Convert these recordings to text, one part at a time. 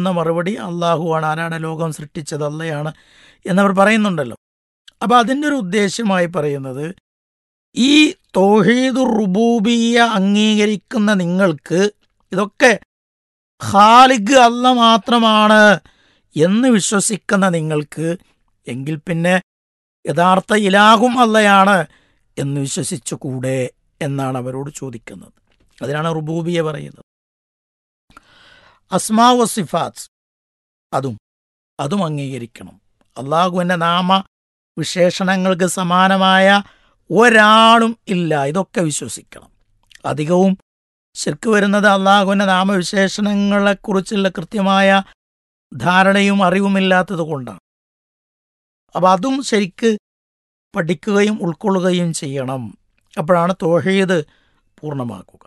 കിട്ടുന്ന മറുപടി അള്ളാഹുവാണ് ആരാണ് ലോകം സൃഷ്ടിച്ചത് അല്ലയാണ് എന്നവർ പറയുന്നുണ്ടല്ലോ അപ്പോൾ അതിൻ്റെ ഒരു ഉദ്ദേശ്യമായി പറയുന്നത് ഈ തോഹീദു റുബൂബിയ അംഗീകരിക്കുന്ന നിങ്ങൾക്ക് ഇതൊക്കെ ഖാലിഗ് അല്ല മാത്രമാണ് എന്ന് വിശ്വസിക്കുന്ന നിങ്ങൾക്ക് എങ്കിൽ പിന്നെ യഥാർത്ഥ ഇലാഹും അല്ലയാണ് എന്ന് വിശ്വസിച്ചുകൂടെ എന്നാണ് അവരോട് ചോദിക്കുന്നത് അതിനാണ് റുബൂബിയ പറയുന്നത് അസ്മാ വസിഫാത്ത് അതും അതും അംഗീകരിക്കണം അള്ളാഹുവിൻ്റെ നാമ വിശേഷണങ്ങൾക്ക് സമാനമായ ഒരാളും ഇല്ല ഇതൊക്കെ വിശ്വസിക്കണം അധികവും ശരിക്ക് വരുന്നത് അള്ളാഹുവിൻ്റെ നാമവിശേഷണങ്ങളെക്കുറിച്ചുള്ള കൃത്യമായ ധാരണയും അറിവുമില്ലാത്തത് കൊണ്ടാണ് അപ്പം അതും ശരിക്ക് പഠിക്കുകയും ഉൾക്കൊള്ളുകയും ചെയ്യണം അപ്പോഴാണ് തോഹീദ് പൂർണ്ണമാക്കുക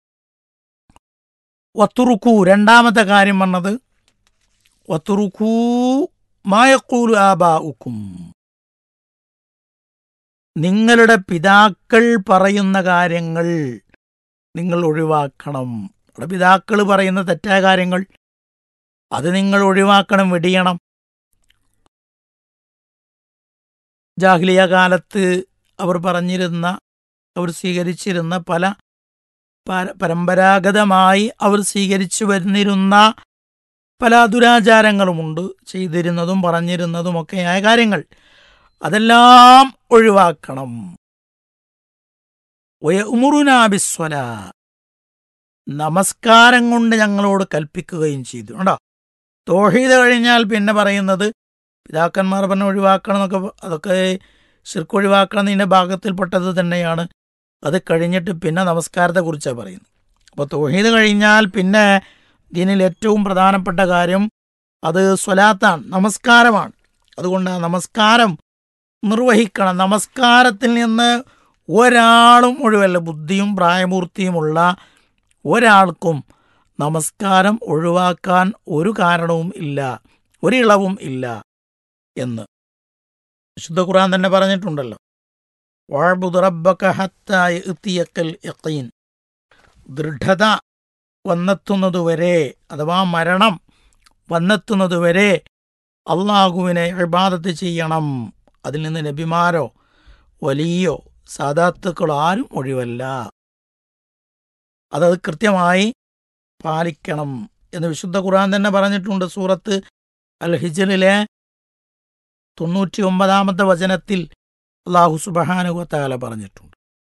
വത്തുറുക്കൂ രണ്ടാമത്തെ കാര്യം പറഞ്ഞത് വത്തുറുക്കൂ മായക്കൂലു ആബാ ഉക്കും നിങ്ങളുടെ പിതാക്കൾ പറയുന്ന കാര്യങ്ങൾ നിങ്ങൾ ഒഴിവാക്കണം അവിടെ പിതാക്കൾ പറയുന്ന തെറ്റായ കാര്യങ്ങൾ അത് നിങ്ങൾ ഒഴിവാക്കണം വെടിയണം ജാഹ്ലിയ കാലത്ത് അവർ പറഞ്ഞിരുന്ന അവർ സ്വീകരിച്ചിരുന്ന പല പര- പരമ്പരാഗതമായി അവർ സ്വീകരിച്ചു വരുന്നിരുന്ന പല ദുരാചാരങ്ങളുമുണ്ട് ചെയ്തിരുന്നതും പറഞ്ഞിരുന്നതുമൊക്കെയായ കാര്യങ്ങൾ അതെല്ലാം ഒഴിവാക്കണം ഉമുറുനാബിസ്വല നമസ്കാരം കൊണ്ട് ഞങ്ങളോട് കൽപ്പിക്കുകയും ചെയ്തു കണ്ടോ തോഹീദ് കഴിഞ്ഞാൽ പിന്നെ പറയുന്നത് പിതാക്കന്മാർ പറഞ്ഞ ഒഴിവാക്കണം എന്നൊക്കെ പ- അതൊക്കെ ശിർക്ക് ഒഴിവാക്കണം എന്നതിൻ്റെ ഭാഗത്തിൽപ്പെട്ടത് തന്നെയാണ് അത് കഴിഞ്ഞിട്ട് പിന്നെ നമസ്കാരത്തെക്കുറിച്ചാണ് പറയുന്നത് അപ്പോൾ തോഹീദ് കഴിഞ്ഞാൽ പിന്നെ ദീനിൽ ഏറ്റവും പ്രധാനപ്പെട്ട കാര്യം അത് സ്വലാത്താണ് നമസ്കാരമാണ് അതുകൊണ്ട് ആ നമസ്കാരം നിർവഹിക്കണം നമസ്കാരത്തിൽ നിന്ന് ഒരാളും ഒഴിവല്ല ബുദ്ധിയും പ്രായപൂർത്തിയുമുള്ള ഒരാൾക്കും നമസ്കാരം ഒഴിവാക്കാൻ ഒരു കാരണവും ഇല്ല ഒരിളവും ഇല്ല എന്ന് വിശുദ്ധ ഖുർആൻ തന്നെ പറഞ്ഞിട്ടുണ്ടല്ലോ വാഴ്ബുദ് റബ്ബക ഹത്താ യഅ്തിയക്കൽ യഖീൻ ദൃഢത വന്നെത്തുന്നതുവരെ അഥവാ മരണം വന്നെത്തുന്നതുവരെ അള്ളാഹുവിനെ ഇബാദത്ത് ചെയ്യണം അതിൽ നിന്ന് നബിമാരോ വലിയോ സാദാത്തുക്കളോ ആരും ഒഴിവല്ല അതത് കൃത്യമായി പാലിക്കണം എന്ന് വിശുദ്ധ ഖുർആൻ തന്നെ പറഞ്ഞിട്ടുണ്ട് സൂറത്ത് അൽ ഹിജറിലെ തൊണ്ണൂറ്റി ഒമ്പതാമത്തെ വചനത്തിൽ അള്ളാഹു സുബഹാനുവത്താല പറഞ്ഞിട്ടുണ്ട്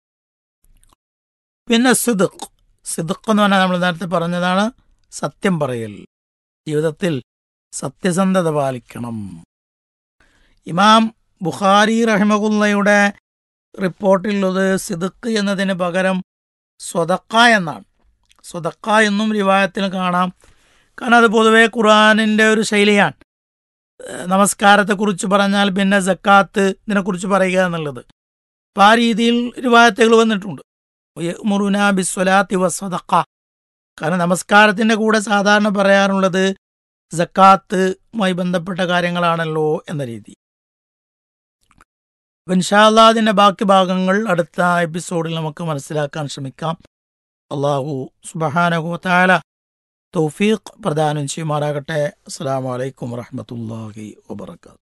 പിന്നെ സിദുഖ് സിദുഖ് എന്ന് പറഞ്ഞാൽ നമ്മൾ നേരത്തെ പറഞ്ഞതാണ് സത്യം പറയൽ ജീവിതത്തിൽ സത്യസന്ധത പാലിക്കണം ഇമാം ബുഖാരി റഹിമകുല്ലയുടെ റിപ്പോർട്ടിലുള്ളത് സിദുക്ക് എന്നതിന് പകരം സ്വതക്ക എന്നാണ് സ്വതക്ക എന്നും റിവായത്തിൽ കാണാം കാരണം അത് പൊതുവെ ഖുർആാനിൻ്റെ ഒരു ശൈലിയാണ് ഏഹ് നമസ്കാരത്തെക്കുറിച്ച് പറഞ്ഞാൽ പിന്നെ ജക്കാത്ത് ഇതിനെക്കുറിച്ച് പറയുക എന്നുള്ളത് അപ്പം ആ രീതിയിൽ റിവായത്തുകൾ വന്നിട്ടുണ്ട് മുറുന ബിസ്വലാത്തി വസ്വതക്ക കാരണം നമസ്കാരത്തിൻ്റെ കൂടെ സാധാരണ പറയാറുള്ളത് ജക്കാത്തുമായി ബന്ധപ്പെട്ട കാര്യങ്ങളാണല്ലോ എന്ന രീതി ഇൻഷാല്ലാ അതിൻ്റെ ബാക്കി ഭാഗങ്ങൾ അടുത്ത എപ്പിസോഡിൽ നമുക്ക് മനസ്സിലാക്കാൻ ശ്രമിക്കാം അള്ളാഹു സുബഹാനഹു താല തൗഫീഖ് പ്രദാനം ചെയ്യുമാറാകട്ടെ അസ്സാം വലൈക്കും വറഹമത്തല്ലാഹി വബർക്കാത്തു